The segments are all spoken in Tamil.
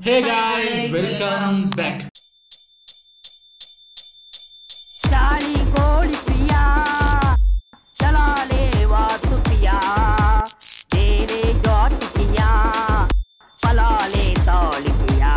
ஹே guys வெல்கம் பேக் चाली गोली पिया चला ले वात पिया तेरे जॉट पिया पला ले तौल पिया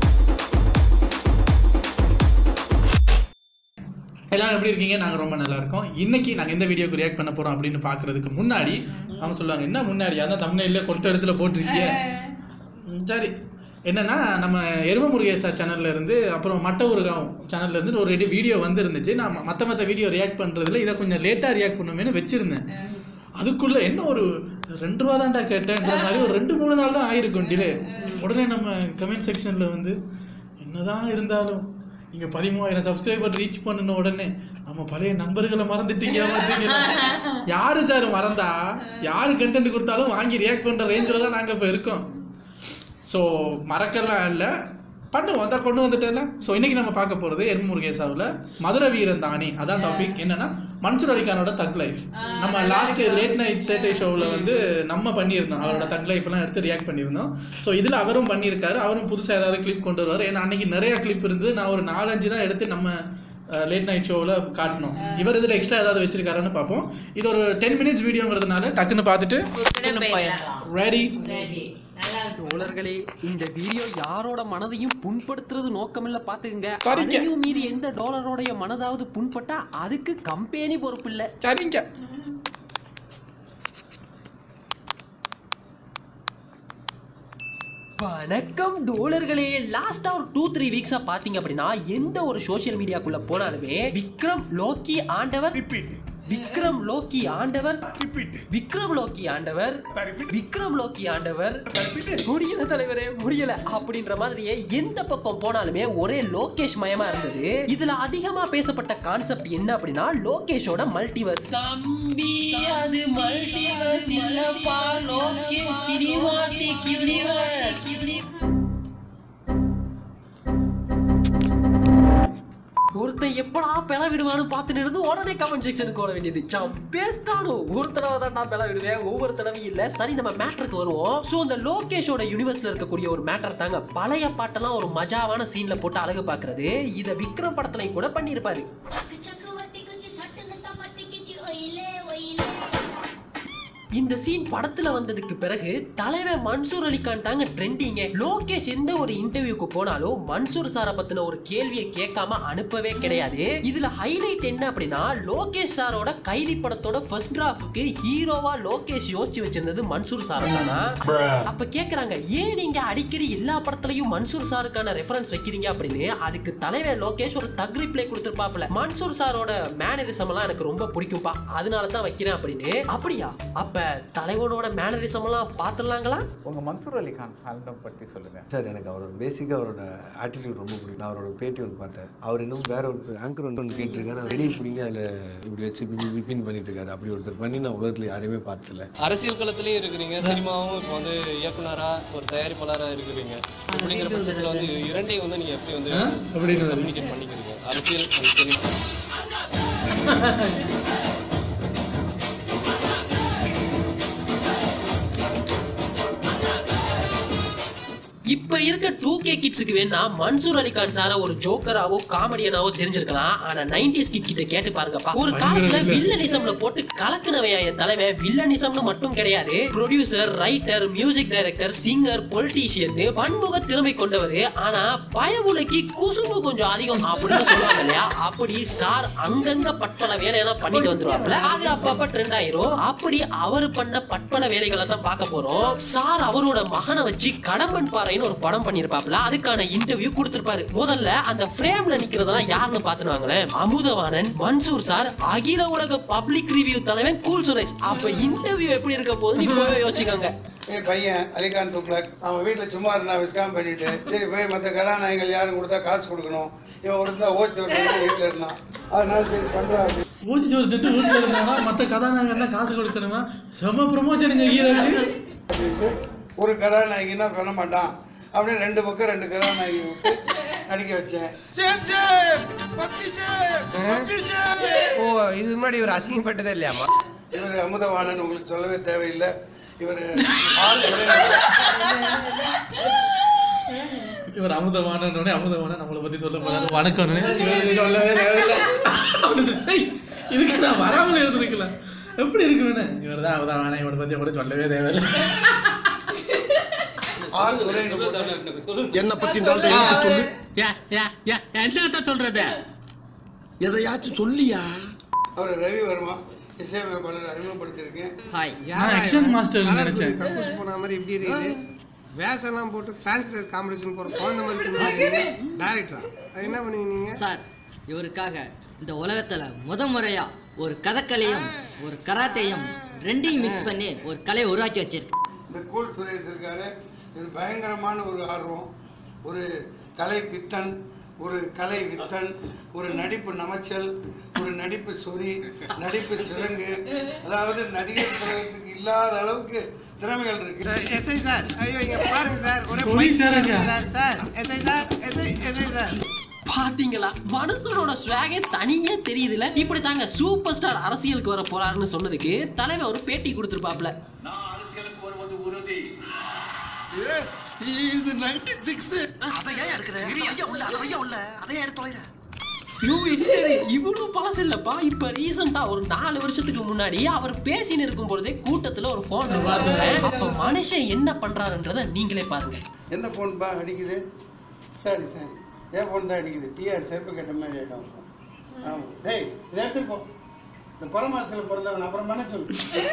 எல்லாரும் எப்படி இருக்கீங்க நாங்கள் ரொம்ப நல்லா இருக்கோம் இன்னைக்கு நாங்கள் எந்த வீடியோக்கு ரியாக்ட் பண்ண போகிறோம் அப்படின்னு பார்க்கறதுக்கு முன்னாடி அவங்க சொல்லுவாங்க என்ன முன்னாடி அதான் தமிழ்ல கொட்ட இடத்துல போட்டிருக்கீங்க ம், சரி என்னன்னா நம்ம எரும முருகேசா சேனல்ல இருந்து அப்புறம் மட்ட ஊருகாவும் சேனல்ல இருந்து ஒரு ரெடி வீடியோ வந்து இருந்துச்சு நான் மற்ற மற்ற வீடியோ ரியாக்ட் பண்றதுல இதை கொஞ்சம் லேட்டாக ரியாக்ட் பண்ணுவேன்னு வச்சிருந்தேன் அதுக்குள்ள என்ன ஒரு ரெண்டு ரூபா தான்டா கேட்டேன்ற மாதிரி ஒரு ரெண்டு மூணு நாள் தான் ஆயிருக்கும் டிலே உடனே நம்ம கமெண்ட் செக்ஷன்ல வந்து என்னதான் இருந்தாலும் இங்க பதிமூவாயிரம் சப்ஸ்கிரைபர் ரீச் பண்ணின உடனே நம்ம பழைய நண்பர்களை மறந்துட்டீங்க பார்த்தீங்களா யாரு சார் மறந்தா யாரு கண்டென்ட் கொடுத்தாலும் வாங்கி ரியாக்ட் பண்ற ரேஞ்சில் தான் நாங்க இப்ப இருக்கோம் ஸோ மறக்கலாம் இல்லை பண்ணுவோம் அதான் கொண்டு வந்துட்டேன்ல ஸோ இன்னைக்கு நம்ம பார்க்க போகிறது என் முருகேசாவில் மதுரை வீரன் தானே அதான் டாபிக் என்னன்னா மன்சூர் அலிகானோட தக் லைஃப் நம்ம லாஸ்ட் லேட் நைட் சேட்டை ஷோவில் வந்து நம்ம பண்ணியிருந்தோம் அவரோட தக் லைஃப் எல்லாம் எடுத்து ரியாக்ட் பண்ணியிருந்தோம் ஸோ இதில் அவரும் பண்ணியிருக்காரு அவரும் புதுசாக ஏதாவது கிளிப் கொண்டு வருவார் ஏன்னா அன்னைக்கு நிறைய கிளிப் இருந்தது நான் ஒரு நாலஞ்சு தான் எடுத்து நம்ம லேட் நைட் ஷோவில் காட்டணும் இவர் இதில் எக்ஸ்ட்ரா ஏதாவது வச்சிருக்காருன்னு பார்ப்போம் இது ஒரு டென் மினிட்ஸ் வீடியோங்கிறதுனால டக்குன்னு பார்த்துட்டு ரெடி தோழர்களே இந்த வீடியோ யாரோட மனதையும் புண்படுத்துறது நோக்கமில்ல பாத்துக்கங்க சரிங்க. அதையும் மீறி எந்த டாலரோடைய மனதாவது புண்பட்டா அதுக்கு கம்பெனி பொறுப்பு இல்ல சரிங்க வணக்கம் டோலர்களே லாஸ்டா ஒரு டூ த்ரீ வீக்ஸா பாத்தீங்க அப்படின்னா எந்த ஒரு சோஷியல் மீடியாக்குள்ள போனாலுமே விக்ரம் லோக்கி ஆண்டவர் விக்ரம் லோக்கி ஆண்டவர் விக்ரம் லோக்கி ஆண்டவர் விக்ரம் லோக்கி ஆண்டவர் முடியல தலைவரே முடியல அப்படின்ற மாதிரியே எந்த பக்கம் போனாலுமே ஒரே லோகேஷ் மயமா இருந்தது இதுல அதிகமா பேசப்பட்ட கான்செப்ட் என்ன அப்படின்னா லோகேஷோட மல்டிவர்ஸ் தம்பி அது மல்டிவர்ஸ் இல்லப்பா லோகேஷ் சினிமாட்டிக் யூனிவர்ஸ் ஒருத்தன் எப்படா பெல விடுவான்னு பார்த்துட்டு இருந்து உடனே கமெண்ட் செக்ஷனுக்கு ஓட வேண்டியது சம் பேஸ்டானோ ஒரு தடவை தான் நான் பெல விடுவேன் ஒவ்வொரு தடவையும் இல்ல சரி நம்ம மேட்டருக்கு வருவோம் சோ அந்த லோகேஷோட யூனிவர்ஸ்ல இருக்கக்கூடிய ஒரு மேட்டர் தாங்க பழைய பாட்டெல்லாம் ஒரு மஜாவான சீன்ல போட்டு அழகு பாக்குறது இத விக்ரம் படத்துலயும் கூட பண்ணியிருப்பாரு चक चकवती कुछ सट नस्ता मती किच ओइले ओइले இந்த சீன் படத்துல வந்ததுக்கு பிறகு தலைவர் மன்சூர் அலிகான் தாங்க ட்ரெண்டிங்க லோகேஷ் எந்த ஒரு இன்டர்வியூக்கு போனாலும் மன்சூர் சாரை பத்தின ஒரு கேள்வியை கேட்காம அனுப்பவே கிடையாது இதுல ஹைலைட் என்ன அப்படின்னா லோகேஷ் சாரோட கைதி படத்தோட ஃபர்ஸ்ட் டிராஃப்க்கு ஹீரோவா லோகேஷ் யோசிச்சு வச்சிருந்தது மன்சூர் சார் தானா அப்ப கேக்குறாங்க ஏன் நீங்க அடிக்கடி எல்லா படத்துலயும் மன்சூர் சாருக்கான ரெஃபரன்ஸ் வைக்கிறீங்க அப்படின்னு அதுக்கு தலைவர் லோகேஷ் ஒரு தக் ரிப்ளை கொடுத்திருப்பாப்ல மன்சூர் சாரோட மேனரிசம் எல்லாம் எனக்கு ரொம்ப பிடிக்கும்பா அதனால தான் வைக்கிறேன் அப்படின்னு அப்படியா அப்ப தலைவனோட மேனரிசம் எல்லாம் பாத்துடலாங்களா உங்க மன்சூர் அலி கான் ஆல்பம் பற்றி சொல்லுங்க சார் எனக்கு அவரோட பேசிக்காக அவரோட ஆட்டிடியூட் ரொம்ப பிடிக்கும் நான் அவரோட பேட்டி ஒன்று பார்த்தேன் அவர் இன்னும் வேற ஒரு ஆங்கர் ஒன்று ஒன்று கேட்டிருக்காரு வெளியே பிடிங்க அதில் இப்படி வச்சு இப்படி பிபின் பண்ணிட்டு இருக்காரு அப்படி ஒருத்தர் பண்ணி நான் உலகத்தில் யாரையுமே பார்த்ததில்ல அரசியல் களத்திலேயே இருக்கிறீங்க சினிமாவும் இப்போ வந்து இயக்குனரா ஒரு தயாரிப்பாளரா இருக்கிறீங்க அப்படிங்கிற பட்சத்தில் வந்து இரண்டையும் வந்து நீங்க எப்படி வந்து அப்படின்னு கம்யூனிகேட் பண்ணிக்கிறீங்க அரசியல் and சினிமா இப்ப இருக்க டூ கே கிட்ஸுக்கு வேணா மன்சூர் அலிகான் சார ஒரு ஜோக்கராவோ காமெடியனாவோ தெரிஞ்சிருக்கலாம் ஆனா நைன்டிஸ் கிட் கிட்ட கேட்டு பாருங்கப்பா ஒரு காலத்துல வில்லனிசம்ல போட்டு கலக்குனவையா என் தலைவன் வில்லனிசம்னு மட்டும் கிடையாது producer writer music director singer politician பன்முக திறமை கொண்டவர் ஆனா பயமுலைக்கு குசும்பு கொஞ்சம் அதிகம் அப்படின்னு சொல்லுவாங்க இல்லையா அப்படி சார் அங்கங்க பட்பல வேலையெல்லாம் பண்ணிட்டு வந்துருவாப்ல அது அப்பப்ப ட்ரெண்ட் ஆயிரும் அப்படி அவர் பண்ண பட்பல வேலைகளை தான் பார்க்க போறோம் சார் அவரோட மகனை வச்சு கடம்பன் பாறைன்னு ஒரு படம் பண்ணிருப்பாப்ல அதுக்கான இன்டர்வியூ கொடுத்திருப்பாரு முதல்ல அந்த ஃப்ரேம்ல நிக்கிறதெல்லாம் யாருன்னு பாத்துருவாங்களேன் அமுதவாணன் மன்சூர் சார் அகில உலக பப்ளிக் ரிவ்யூ தலைவன் கூல் சுரேஷ் அப்ப இன்டர்வியூ எப்படி இருக்க போகுதுன்னு இப்பவே யோசிச்சுக்கோங்க என் பையன் அலிகான் துக்ளக் அவன் வீட்டில் சும்மா இருந்தான் விஸ்காம் பண்ணிட்டு சரி போய் மற்ற கதாநாயகங்கள் யாரும் கொடுத்தா காசு கொடுக்கணும் இவன் ஒருத்தர் ஓச்சு ஒரு வீட்டில் இருந்தான் அதனால சரி பண்ணுறான் அப்படி ஊசி சோறு திட்டு வீட்டில் இருந்தானா மற்ற கதாநாயகன்லாம் காசு கொடுக்கணுமா செம ப்ரொமோஷனுங்க ஹீரோக்கு அப்படின்ட்டு ஒரு கதாநாயகின்னா பண்ண மாட்டான் அப்படின்னு ரெண்டு பக்கம் ரெண்டு கதாநாயகி விட்டு நடிக்க வச்சேன் ஓ இது முன்னாடி ஒரு அசிங்கப்பட்டதே இல்லையாமா இவர் அமுதவாணன் உங்களுக்கு சொல்லவே தேவையில்லை இவர் ஆள் இவர் அமுதமான அமுதமான நம்மளை பத்தி சொல்ல போறாரு வணக்கம் சொல்லவே தேவையில்லை அப்படின்னு சொல்லி, "சை, இதுக்கு நான் வராமலே இருந்திருக்கலாம் எப்படி இருக்குன்னு இவர் தான் அமுதமான இவரை பத்தி கூட சொல்லவே தேவையில்லை ஆறு துறை என்ன பத்தி இந்த ஆள்கிட்ட எடுத்து சொல்லு என்னத்த சொல்றது எதையாச்சும் சொல்லியா அவர் ரவி வர்மா இசையமைப்பாளர் அறிமுகப்படுத்தியிருக்கேன் ஹாய் நான் action master ன்னு நினைச்சேன். கக்கூஸ் போன மாதிரி இப்படி இருக்குது வேஷம்லாம் போட்டு ஃபேன்ஸ் ட்ரெஸ் காம்படிஷன் போகிற குழந்த மாதிரி பண்ணுவீங்க டேரக்டரா அது என்ன பண்ணுவீங்க நீங்கள் சார் இவருக்காக இந்த உலகத்துல முத முறையா ஒரு கதக்கலையும் ஒரு கராத்தையும் ரெண்டையும் மிக்ஸ் பண்ணி ஒரு கலையை உருவாக்கி வச்சிருக்கு இந்த கூல் சுரேஷ் இருக்காரு இவர் பயங்கரமான ஒரு ஆர்வம் ஒரு கலை பித்தன் ஒரு கலை வித்தன் ஒரு நடிப்பு நமைச்சல் ஒரு நடிப்பு சொறி நடிப்பு சிறங்கு அதாவது நடிகர் திரையத்துக்கு இல்லாத அளவுக்கு திறமைகள் இருக்கு எஸ்ஐ சார் ஐயோ இங்க பாருங்க சார் ஒரே சொல்லி fight சாருங்க. நடக்குது sir sir SI sir SI SI sir பாத்தீங்களா மனுஷனோட ஸ்வாகே தனியே தெரியுதுல இப்படி தாங்க சூப்பர் ஸ்டார் அரசியலுக்கு வர போறாருன்னு சொன்னதுக்கு தலைவர் ஒரு பேட்டி கொடுத்துருப்பாப்ல இது நைன்டி சிக்ஸ் யூ இடியட் இவ்வளவு பழசு இல்லப்பா இப்ப ரீசெண்டா ஒரு நாலு வருஷத்துக்கு முன்னாடி அவர் பேசின்னு இருக்கும் பொழுதே கூட்டத்துல ஒரு போன் அப்ப மனுஷன் என்ன பண்றாருன்றத நீங்களே பாருங்க எந்த ஃபோன் பா அடிக்குது சரி சரி என் ஃபோன் தான் அடிக்குது டிஆர் செருப்பு கேட்ட மாதிரி ஆகிடும் ஆமாம் டேய் இதை எடுத்துட்டு போ இந்த புற மாசத்துல பிறந்தவன் அப்புறம் என்ன சொல்லு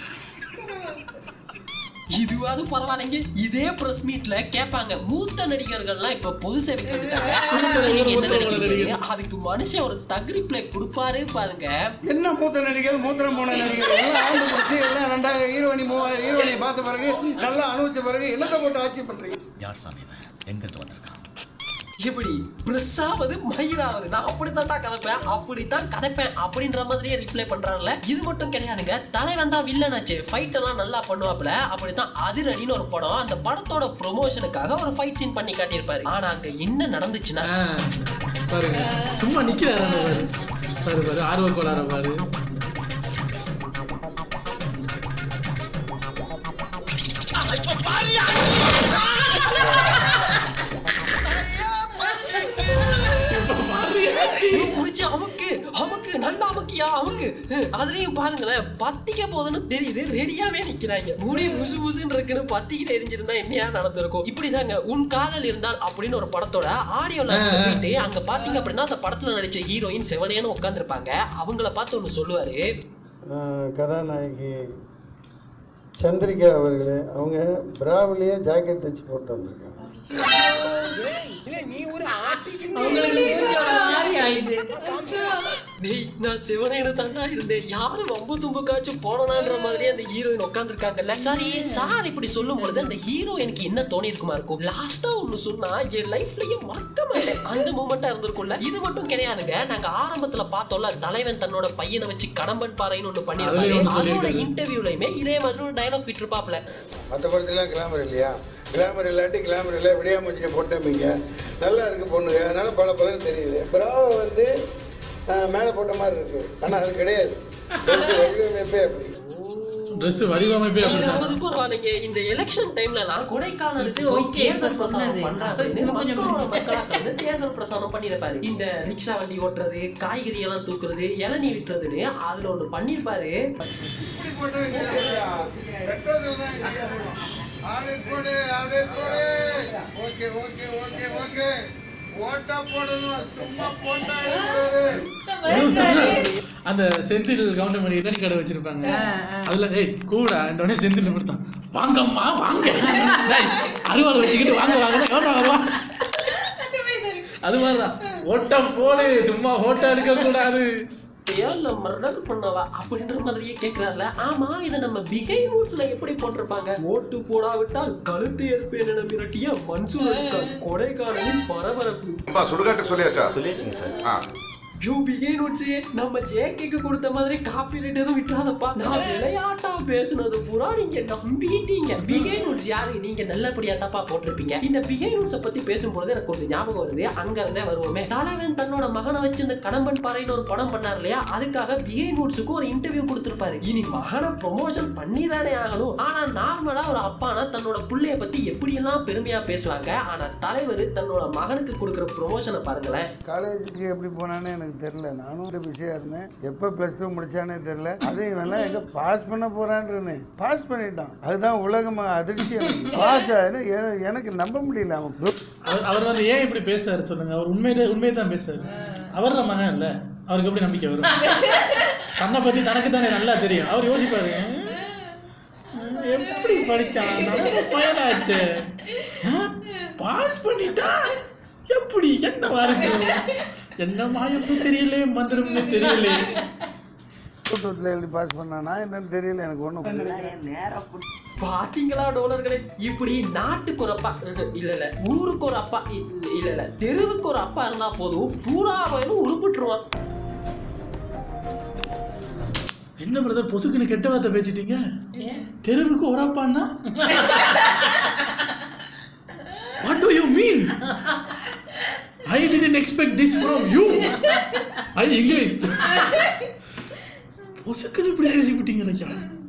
இதுவாது பரவாயில்லைங்க இதே பிரஸ் மீட்ல கேட்பாங்க மூத்த நடிகர்கள்லாம் இப்ப பொது சேவைக்கு வந்துட்டாங்க மூத்த நடிகர் என்ன நடிக்கிறீங்க அதுக்கு மனுஷன் ஒரு தகுதி பிளே கொடுப்பாரு பாருங்க என்ன மூத்த நடிகர் மூத்திரம் போன நடிகர் எல்லாம் ஆண்டு முடிச்சு எல்லாம் ரெண்டாயிரம் ஹீரோனி மூவாயிரம் ஹீரோனியை பார்த்த பிறகு நல்லா அனுபவிச்ச பிறகு என்னத்தை போட்டு ஆட்சி பண்றீங்க யார் சாமி இவன் எங்கிருந்து வந்திருக்கான் எப்படி பிரஸ்ஸாவது மயிராவது நான் அப்படித்தான்டா கதைப்பேன் அப்படித்தான் கதைப்பேன் அப்படின்ற மாதிரியே ரிப்ளை பண்றாங்கல்ல இது மட்டும் கிடையாதுங்க தலைவன் தான் வில்லனாச்சு ஃபைட் எல்லாம் நல்லா பண்ணுவாப்ல அப்படித்தான் அதிரடின்னு ஒரு படம் அந்த படத்தோட ப்ரொமோஷனுக்காக ஒரு ஃபைட் சீன் பண்ணி காட்டியிருப்பாரு ஆனா அங்க என்ன நடந்துச்சுன்னா ஆ, பாருங்க சும்மா நிக்கிறாரு அந்த பாரு பாரு பாரு ஆர்வ கோளாற பாரு முடிச்சு அமுக்கு அமுக்கு நல்லா அமுக்கியா அமுக்கு ஹம், அதுலயும் பாருங்களேன் பத்திக்க போதுன்னு தெரியுது ரெடியாவே நிக்கிறாங்க முடி புசு புசுன்னு இருக்குன்னு பத்திக்கிட்டு எரிஞ்சிருந்தா என்னையா நடந்திருக்கும் இப்படிதாங்க உன் காதல் இருந்தால் அப்படின்னு ஒரு படத்தோட ஆடியோ லான்ச் போயிட்டு அங்க பாத்தீங்க அப்படின்னா அந்த படத்துல நடிச்ச ஹீரோயின் செவனேன்னு உட்காந்துருப்பாங்க அவங்கள பார்த்து ஒண்ணு சொல்லுவாரு கதாநாயகி சந்திரிகா அவர்களே அவங்க பிராவிலேயே ஜாக்கெட் தைச்சு போட்டு வந்திருக்காங்க நீ ஒரு ஆர்டிஸ்ட் டேய் நான் சிவனேனு தாண்டா இருந்தேன் யாரும் வம்பு தும்புக்காச்சும் போனனான்ற மாதிரியே அந்த ஹீரோயின் உட்காந்துருக்காங்கல்ல சரி சார் இப்படி சொல்லும் பொழுது அந்த ஹீரோயினுக்கு என்ன தோணி இருக்குமா இருக்கும் லாஸ்டா ஒண்ணு சொன்னா என் லைஃப்லயே மறக்க மாட்டேன் அந்த மூமெண்டா இருந்திருக்கும்ல இது மட்டும் கிடையாதுங்க நாங்க ஆரம்பத்துல பார்த்தோம்ல தலைவன் தன்னோட பையனை வச்சு கடம்பன் பாறைன்னு ஒண்ணு பண்ணிருப்பாரு அதுலயும் ஒண்ணு அதோட சொல்லியிருக்காரு. இன்டர்வியூலயுமே இதே மாதிரி ஒரு டயலாக் விட்டுருப்பாப்ல மற்ற படத்துலாம் கிளாமர் இல்லையா கிளாமர் இல்லாட்டி கிளாமர் இல்லை விடியாமூச்சியை போட்டமிங்க நல்லா இருக்கு பொண்ணுங்க அதனால பல பலன் தெரியுது பிராவை வந்து அஹ், மேலே போட்ட மாதிரி இருக்கு ஆனால் அது கிடையாது கொஞ்சம் வடிவமைப்பே அப்படி ட்ரெஸ் வடிவமைப்பே அப்படிதான் இதாவது பரவாயில்லைங்க இந்த எலெக்ஷன் டைம்ல எல்லாம் கொடைக்கானலுக்கு போய் okay, தேர்தல் இப்ப சொன்னது. பிரசாரம் பண்றாங்க. அப்ப இன்னும் கொஞ்சம் மக்களோட மக்களா கலந்து தேர்தல் பிரசாரம் பண்ணிருப்பாரு இந்த ரிக்ஷா வண்டி ஓட்டுறது காய்கறி எல்லாம் தூக்குறது இளநீ விட்டுறதுன்னு அதுல ஒண்ணு பண்ணிருப்பாரு இப்படி போட்டு வைக்கிறீங்களா? பெட்ரோல் தான் இல்லையா? ஆளு போடு, ஆளு போடு. ஓகே ஓகே ஓகே ஓகே ஓட்டா போடணும் சும்மா போட்டா எடுக்கூடாது அந்த செந்தில் கவுண்டமணி இளநி கடை வச்சிருப்பாங்க அதுல ஏய் கூடா உடனே செந்தில் கொடுத்தான் வாங்கம்மா வாங்க டேய், அருவாளை வச்சுக்கிட்டு வாங்க வாங்க எவ்வளோ வருவா அது மாதிரிதான் ஓட்டம் போடு சும்மா ஓட்டம் எடுக்க கூடாது இல்ல மர்டர் பண்ணவா அப்படின்ற மாதிரியே கேக்குறாருல ஆமா இத நம்ம பிகை ரூட்ஸ்ல எப்படி போட்டிருப்பாங்க ஓட்டு போடாவிட்டால் கழுத்து ஏற்பேன் என மிரட்டிய மன்சூர் அலிகான் கொடைக்கானலின் பரபரப்பு சுடுகாட்டுக்கு சொல்லியாச்சா சொல்லியாச்சுங்க சார் ஆ யூ பிகைன் உட்ஸே நம்ம ஜேகேக்கு கொடுத்த மாதிரி காப்பி ரைட் எதுவும் விட்டுறாதப்பா நான் விளையாட்டா பேசுனது பூரா நீங்க நம்பிட்டீங்க பிகைன் உட்ஸ் யாரு நீங்க நல்லபடியா தப்பா போட்டிருப்பீங்க இந்த பிகைன் உட்ஸ பத்தி பேசும்போது எனக்கு ஒரு ஞாபகம் வருது அங்க இருந்தே வருவோமே தலைவன் தன்னோட மகனை வச்சு இந்த கடம்பன் பாறைன்னு ஒரு படம் பண்ணார் இல்லையா அதுக்காக பிகைன் உட்ஸுக்கு ஒரு இன்டர்வியூ கொடுத்திருப்பாரு இனி மகனை ப்ரொமோஷன் பண்ணி தானே ஆகணும் ஆனா நார்மலா ஒரு அப்பானா தன்னோட புள்ளைய பத்தி எப்படி எல்லாம் பெருமையா பேசுவாங்க ஆனா தலைவர் தன்னோட மகனுக்கு கொடுக்குற ப்ரொமோஷனை பாருங்களேன் காலேஜுக்கு எப்படி போனானே எனக்கு தெரியல நானும் ஒரு பிஸியாக இருந்தேன் எப்போ ப்ளஸ் டூ முடிச்சானே தெரியல அது இவெல்லாம் எங்கே பாஸ் பண்ண போகிறான்னு பாஸ் பண்ணிட்டான் அதுதான் உலகமாக அதிர்ச்சி எனக்கு பாஸ் ஆகுது எ- எனக்கு நம்ப முடியல அவன் அவர் அவர் வந்து ஏன் இப்படி பேசுறாரு சொல்லுங்க அவர் உண்மையிலே உண்மையை தான் பேசுறாரு அவர்ற மகன் இல்ல அவருக்கு எப்படி நம்பிக்கை வரும் தன்னை பத்தி தனக்கு தானே நல்லா தெரியும் அவர் யோசிப்பாரு "ஹம், எப்படி படிச்சான் நம்ம பயனாச்சு பாஸ் பண்ணிட்டா எப்படி என்ன வாருக்கு என்ன மாயப்பு தெரியல மந்திரம்னு தெரியல கூட்டத்தில் எழுதி பாஸ் பண்ணானா என்னன்னு தெரியல எனக்கு ஒன்றும் பாத்தீங்களா டோலர்களே இப்படி நாட்டுக்கு ஒரு அப்பா இல்ல இல்ல ஊருக்கு ஒரு அப்பா இல்ல இல்ல இல்ல தெருவுக்கு ஒரு அப்பா இருந்தா போதும் பூரா வயலும் உருப்பிட்டுருவான் என்ன பிரதர் பொசுக்குன்னு கெட்ட வார்த்தை பேசிட்டீங்க தெருவுக்கு ஒரு அப்பான்னா what do you mean I didn't expect this from you I English பொசுக்குன்னு இப்படி பேசி விட்டீங்க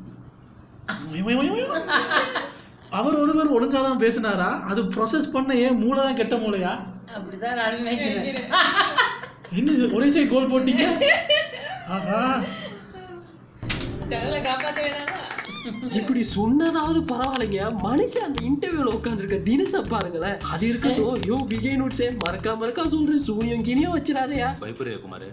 அவர் ஒருவர் ஒழுங்கா தான் பேசினாரா அது ப்ரொசஸ் பண்ண ஏன் மூளை தான் கெட்ட மூளையா அப்படிதான் நான் நினைக்கிறேன் என்ன இது, ஒரே சைடு கோல் போட்டீங்க ஆஹா சேனலை காப்பாத்த வேணாமா இப்படி சொன்னதாவது பரவாயில்லைங்க மனுஷன் அந்த இன்டர்வியூல உட்காந்துருக்க தினச பாருங்களேன் அது இருக்கட்டும் யோ பிகை நோட்ஸே மறக்கா மறக்கா சொல்றேன் சூனியம் கினியும் வச்சிடாதயா பயப்படுறியா குமார்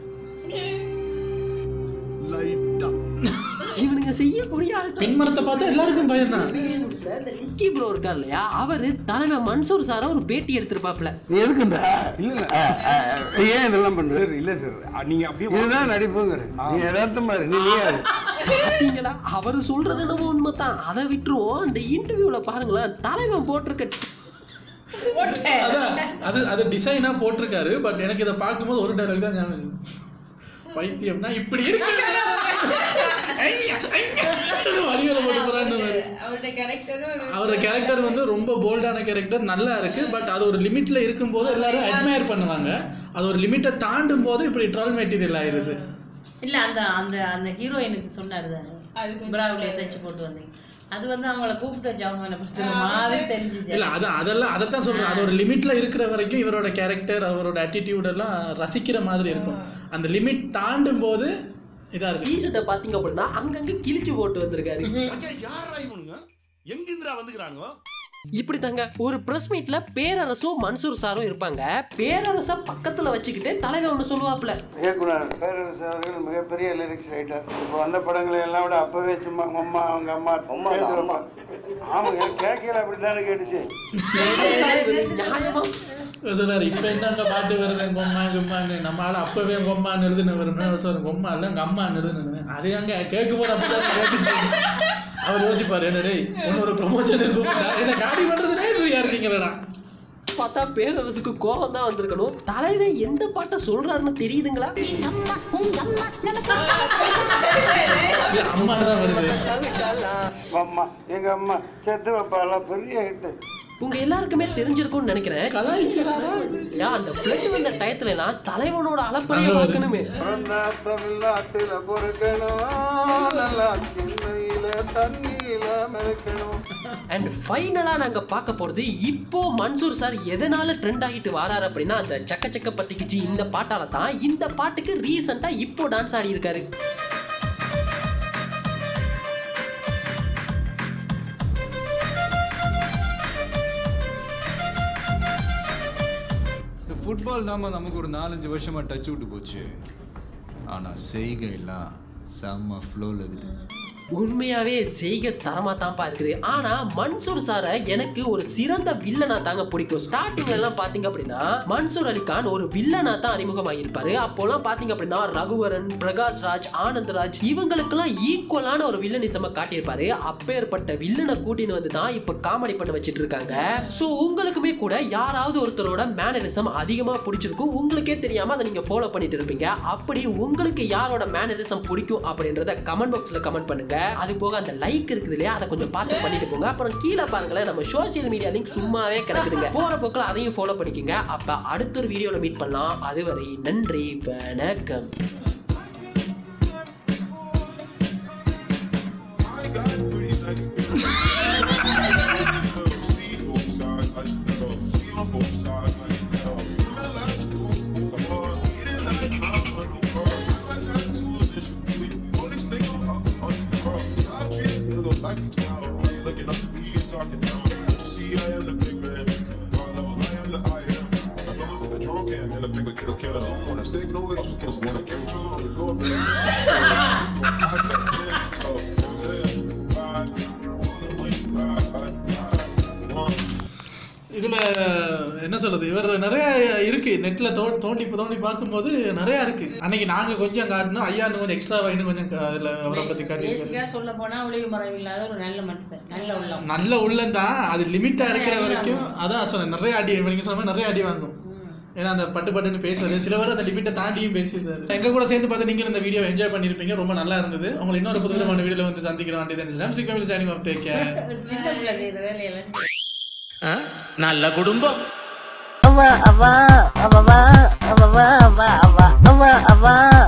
இவனுங்க செய்யக்கூடிய பின்மரத்தை பார்த்தா எல்லாருக்கும் பயம்தான் இந்த நிக்கி ப்ரோ இருக்கார் இல்லையா அவரு தலைமை மன்சூர் சார ஒரு பேட்டி எடுத்திருப்பாப்ல நீ எதுக்கு இந்த இல்ல இல்ல ஏன் இதெல்லாம் பண்ற சார் இல்ல சார் நீங்க அப்படியே இதுதான் நடிப்புங்கிற நீ யதார்த்தமா இரு. நீ நீ யாரு பாத்தீங்களா அவர் சொல்றது என்னமோ உண்மைதான் அதை விட்டுருவோம் அந்த இன்டர்வியூல பாருங்களேன் தலைவன் போட்டிருக்க அதான் அது அது டிசைனா போட்டிருக்காரு பட் எனக்கு இதை பார்க்கும்போது ஒரு டைலாக் தான் ஞாபகம் வருது. பைத்தியம்னா இப்படி இருக்கு ஐயா, ஐயா. வடிவேல போட்டு போறான்னு வருது. அவருடைய கேரக்டரும் அவரோட கேரக்டர் வந்து ரொம்ப போல்டான கேரக்டர் நல்லா இருக்கு பட் அது ஒரு லிமிட்ல இருக்கும்போது எல்லாரும் அட்மையர் பண்ணுவாங்க அது ஒரு லிமிட்டை தாண்டும் போது இப்படி ட்ரால் மெட்டீரியல் ஆயிருது இல்ல அந்த அந்த அந்த ஹீரோயினுக்கு சொன்னாரு தானே பிராவிலே தச்சு போட்டு வந்தீங்க அது வந்து அவங்கள கூப்பிட்டு வச்சு அவமானப்படுத்துற மாதிரி தெரிஞ்சுச்சு இல்ல அது அதெல்லாம் அதைத்தான் சொல்றேன் அது ஒரு லிமிட்ல இருக்கிற வரைக்கும் இவரோட கேரக்டர் அவரோட attitude எல்லாம் ரசிக்கிற மாதிரி இருக்கும் அந்த லிமிட் தாண்டும் போது இதா இருக்கு டீஷர்ட்டை பாத்தீங்க அப்படின்னா அங்கங்க கிழிச்சு போட்டு வந்திருக்காரு யாரா இவனுங்க எங்கிருந்துடா வந்துக்கிறானுங்க இப்படி தாங்க ஒரு பிரஸ் மீட்ல பேரரசும் மன்சூர் சாரும் இருப்பாங்க பேரரச பக்கத்துல வச்சுக்கிட்டு தலைவன் ஒண்ணு சொல்லுவாப்ல இயக்குனர் பேரரசு அவர்கள் மிகப்பெரிய லிரிக்ஸ் ரைட்டர் இப்போ வந்த படங்களை எல்லாம் விட அப்பவே சும்மா உங்க அம்மா அவங்க அம்மா சேர்த்து வைப்பாங்க. ஆமாங்க கேட்கல அப்படித்தானே கேட்டுச்சு நியாயமா சொன்னாரு இப்ப என்னங்க பாட்டு வருது கொம்மா கும்மான்னு நம்ம ஆளு அப்பவே கொம்மான்னு எழுதுன வரும்னா சொல்றேன் கொம்மா இல்ல உங்க அம்மா எழுதுனு அது அங்க கேட்கும் போது அப்படிதான் கேட்டுச்சு அவர் யோசிப்பாரு என்ன டேய் உன்னோட ப்ரொமோஷன் கூப்பிட்டா என்ன காடி பண்றதுனே ஃப்ரீயா இருக்கீங்களடா பார்த்தா பேரரசுக்கு கோபம் தான் வந்திருக்கணும் தலைவன் எந்த பாட்டை சொல்றாருன்னு தெரியுதுங்களா இல்ல அம்மா தான் வருது அம்மா எங்க அம்மா செத்து வைப்பாலாம் பெரிய ஹிட்டு உங்க எல்லாருக்குமே தெரிஞ்சிருக்கும்னு நினைக்கிறேன் கலாய்க்கிறாரா? ஏன் அந்த பிளட் வந்த டயத்துல எல்லாம் தலைவனோட அளப்பறைய பார்க்கணுமே பிறந்தா தமிழ்நாட்டுல பொறுக்கணும் நல்லா சின்னையில தண்ணியில மிதக்கணும் அண்ட் ஃபைனலா நாங்க பார்க்க போறது இப்போ மன்சூர் சார் எதனால ட்ரெண்ட் ஆகிட்டு வராரு அப்படின்னா அந்த சக்க சக்க பத்திக்குச்சு இந்த பாட்டால தான் இந்த பாட்டுக்கு ரீசெண்டா இப்போ டான்ஸ் ஆடி இருக்காரு இந்த ஃபுட்பால் நாம நமக்கு ஒரு நாலஞ்சு வருஷமா டச் விட்டு போச்சு ஆனா செய்கை எல்லாம் செம்ம ஃப்ளோல இருக்குது உண்மையாவே செய்க தரமா தான்ப்பா இருக்குது ஆனா மன்சூர் சாரை எனக்கு ஒரு சிறந்த வில்லனா தாங்க பிடிக்கும் ஸ்டார்டிங்ல எல்லாம் பாத்தீங்க அப்படின்னா மன்சூர் அலிகான் ஒரு வில்லனா தான் அறிமுகமாகிருப்பாரு அப்போலாம் பாத்தீங்க அப்படின்னா ரகுவரன் பிரகாஷ் ராஜ் ஆனந்த் ராஜ் இவங்களுக்கெல்லாம் ஈக்குவலான ஒரு வில்லனிசம காட்டியிருப்பாரு அப்பேற்பட்ட வில்லனை கூட்டின்னு வந்து தான் இப்ப காமெடி பண்ண வச்சிட்டு இருக்காங்க சோ உங்களுக்குமே கூட யாராவது ஒருத்தரோட மேனரிசம் அதிகமா பிடிச்சிருக்கும் உங்களுக்கே தெரியாம அதை நீங்க ஃபாலோ பண்ணிட்டு இருப்பீங்க அப்படி உங்களுக்கு யாரோட மேனரிசம் பிடிக்கும் அப்படின்றத கமெண்ட் பாக்ஸ்ல கமெண்ட் பண்ணுங்க அது போக அந்த லைக் இருக்குது இல்லையா அதை கொஞ்சம் பார்த்து பண்ணிட்டு போங்க அப்புறம் கீழே பாருங்களேன் நம்ம சோஷியல் மீடியா லிங்க் சும்மாவே கிடக்குதுங்க போற போக்கில் அதையும் ஃபாலோ பண்ணிக்கோங்க அப்ப அடுத்த ஒரு வீடியோல மீட் பண்ணலாம் அதுவரை நன்றி வணக்கம் இதுல என்ன சொல்றது இவர் நிறைய இருக்கு நெட்ல தோ தோண்டி தோண்டி பார்க்கும்போது நிறைய இருக்கு அன்னைக்கு நாங்க கொஞ்சம் காட்டணும் ஐயா இன்னும் கொஞ்சம் எக்ஸ்ட்ரா இன்னும் கொஞ்சம் க- இதுல அவரை பத்தி காட்டியிருக்காரு பேசிக்கா சொல்ல போனா ஒளிவு மறைவு இல்லாத ஒரு நல்ல மனுஷன் நல்ல உள்ளம் நல்ல உள்ளம் தான் அது லிமிட்டா இருக்கிற வரைக்கும் அதான் சொன்னேன் நிறைய அடி இப்ப நீங்க சொன்ன மாதிரி நிறைய அடி வாங்கும் ஏன்னா அந்த பட்டு பட்டுன்னு பேசுறது சில பேர் அந்த லிமிட்டை தாண்டியும் பேசிடுறாரு எங்க கூட சேர்ந்து பார்த்து நீங்களும் இந்த வீடியோ என்ஜாய் பண்ணிருப்பீங்க ரொம்ப நல்லா இருந்தது உங்களை இன்னொரு புது விதமான வீடியோல வந்து சந்திக்கிறோம் வேண்டியது தெரிஞ்சு Sri family signing off take care ஒரு சின்ன பிள்ளை செய்யற வேலையெல்லாம் நல்ல குடும்பம் அவ அவ அவ அவ அவ அவ அவ அவ அவ